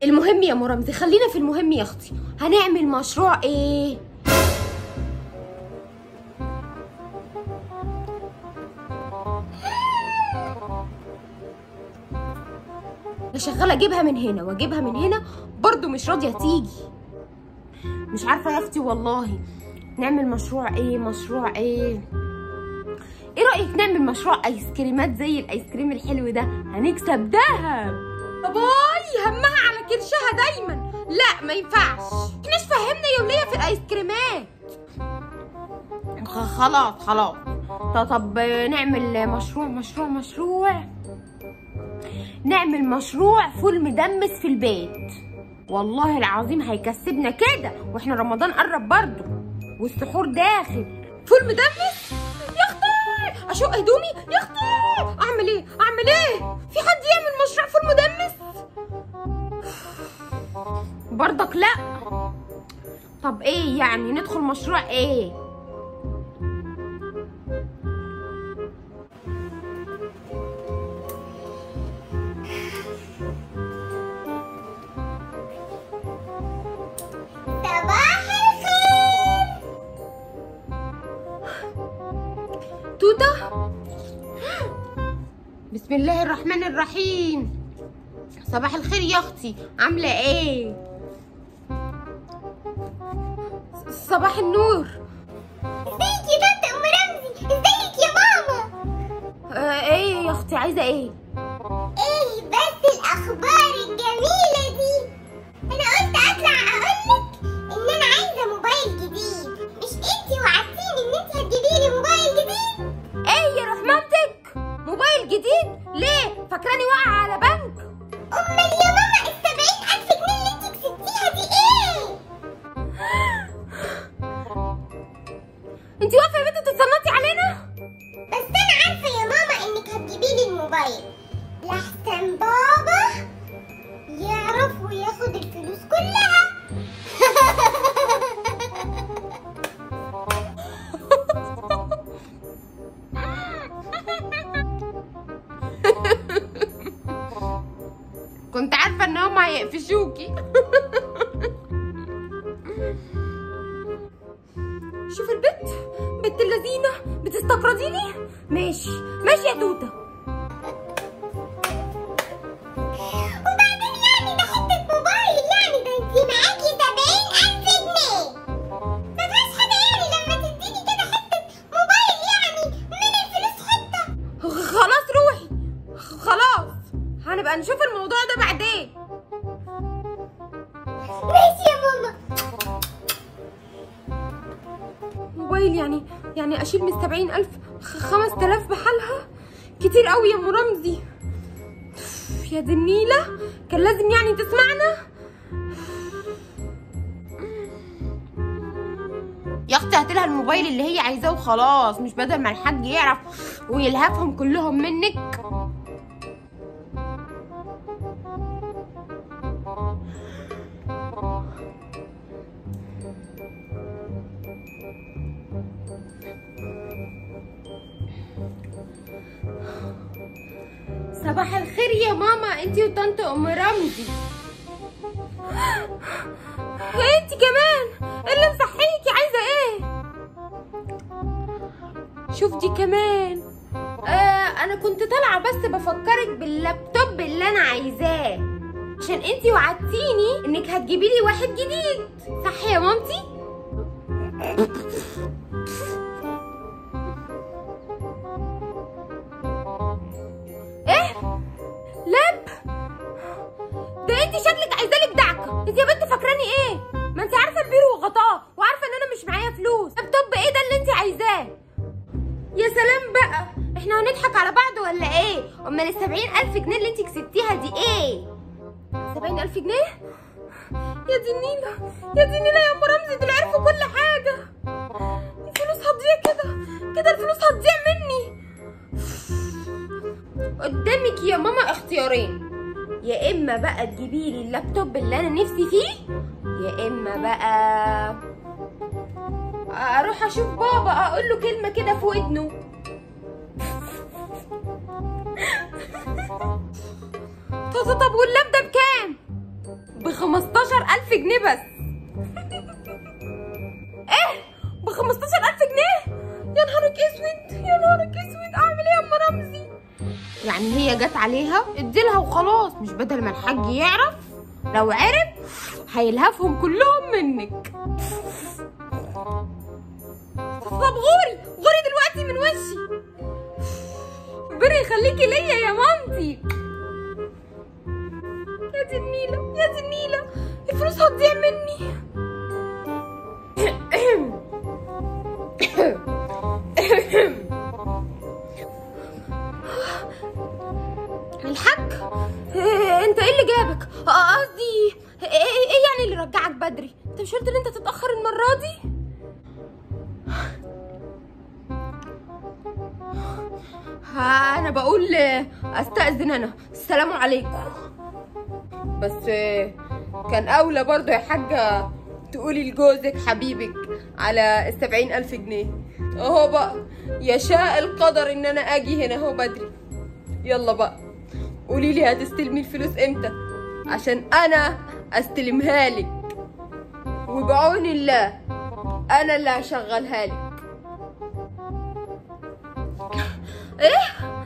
المهم يا مرمزي خلينا في المهم يا اختي هنعمل مشروع ايه انا شغاله اجيبها من هنا واجيبها من هنا برضو مش راضيه تيجي مش عارفه يا اختي والله نعمل مشروع ايه مشروع ايه ايه رايك نعمل مشروع ايس كريمات زي الايس كريم الحلو ده هنكسب دهب باي همها على كرشها دايما لا ما ينفعش احناش فهمنا يا وليه في الايس كريمات خ- خلاص خلاص طب, طب نعمل مشروع مشروع مشروع نعمل مشروع فول مدمس في البيت والله العظيم هيكسبنا كده واحنا رمضان قرب برضه والسحور داخل فول مدمس يا اختي اشق هدومي يا اختي اعمل ايه اعمل ايه في حد يعمل مشروع فول مدمس برضك لا طب ايه يعني ندخل مشروع ايه صباح الخير توتة بسم الله الرحمن الرحيم صباح الخير يا اختي عامله ايه صباح النور ازيك يا طنط ام رمزي ازيك يا ماما آه ايه يا اختي عايزه ايه ايه بس الاخبار الجميله دي انا قلت اطلع اقولك ان انا عايزه موبايل جديد مش انتي وعدتيني ان انتي هتجيبي لي موبايل جديد ايه يا روح مامتك موبايل جديد ليه فاكراني واقعه على بنك امال يا ماما السبعين الف جنيه اللي انتي كسبتيها دي ايه انت واقفه يا بنتي تتصنطي علينا بس انا عارفه يا ماما انك هتجيبي لي الموبايل لحسن بابا يعرف وياخد الفلوس كلها كنت عارفه ان هم هيقفشوكي شوف البت بنت اللذينه بتستقرضيني ماشي ماشي يا توته وبعدين يعني ده حتة موبايل يعني ده انتي معاكي سبعين ألف جنيه مفيهاش حاجة يعني لما تديني كده حتة موبايل يعني من الفلوس حتة خلاص روحي خلاص هنبقى نشوف الموضوع ده بعدين ماشي يا ماما موبايل يعني يعني اشيل من السبعين الف خمس تلاف بحالها كتير قوي يا ام رمزي يا دي النيلة كان لازم يعني تسمعنا يا اختي هاتلها الموبايل اللي هي عايزاه وخلاص مش بدل ما الحاج يعرف ويلهفهم كلهم منك صباح الخير يا ماما انتي وطنط ام رمزي انتي كمان إيه اللي مصحيكي عايزه ايه شوف دي كمان آه انا كنت طالعه بس بفكرك باللابتوب اللي انا عايزاه عشان انتي وعدتيني انك هتجيبي لي واحد جديد صح يا مامتي ايه لاب ده انت شكلك عايزالك دعكه انت يا بنت فاكراني ايه ما انت عارفه البير وغطاه وعارفه ان انا مش معايا فلوس لابتوب ايه ده اللي انت عايزاه يا سلام بقى احنا هنضحك على بعض ولا ايه امال السبعين الف جنيه اللي انت كسبتيها دي ايه سبعين الف جنيه يا دي النيلة يا دي النيلة يا ام رمزي دول عرفوا كل حاجة الفلوس هتضيع كده كده الفلوس هتضيع مني قدامك يا ماما اختيارين يا اما بقى تجيبي لي اللابتوب اللي انا نفسي فيه يا اما بقى اروح اشوف بابا اقول له كلمه كده في ودنه طب طب واللاب ده بكام ب 15000 جنيه بس ايه ب 15000 جنيه يا نهارك اسود يا نهارك اسود اعمل ايه يا ام رمزي يعني هي جت عليها اديلها وخلاص مش بدل ما الحاج يعرف لو عرف هيلهفهم كلهم منك طب غوري غوري دلوقتي من وشي ربنا يخليكي ليا يا مامتي يا دي النيلة يا دي النيلة الفلوس هتضيع مني الحاج إيه، انت ايه اللي جابك آه، قصدي ايه إيه- إيه يعني اللي رجعك بدري انت مش قلت ان انت تتاخر المره دي ها انا بقول آه، استاذن انا السلام عليكم بس آه، كان اولى برضه يا حاجه تقولي لجوزك حبيبك على السبعين الف جنيه اهو بقى يشاء القدر ان انا اجي هنا اهو بدري يلا بقى قولي لي هتستلمي الفلوس امتى عشان انا استلمها لك وبعون الله انا اللي هشغلها لك ايه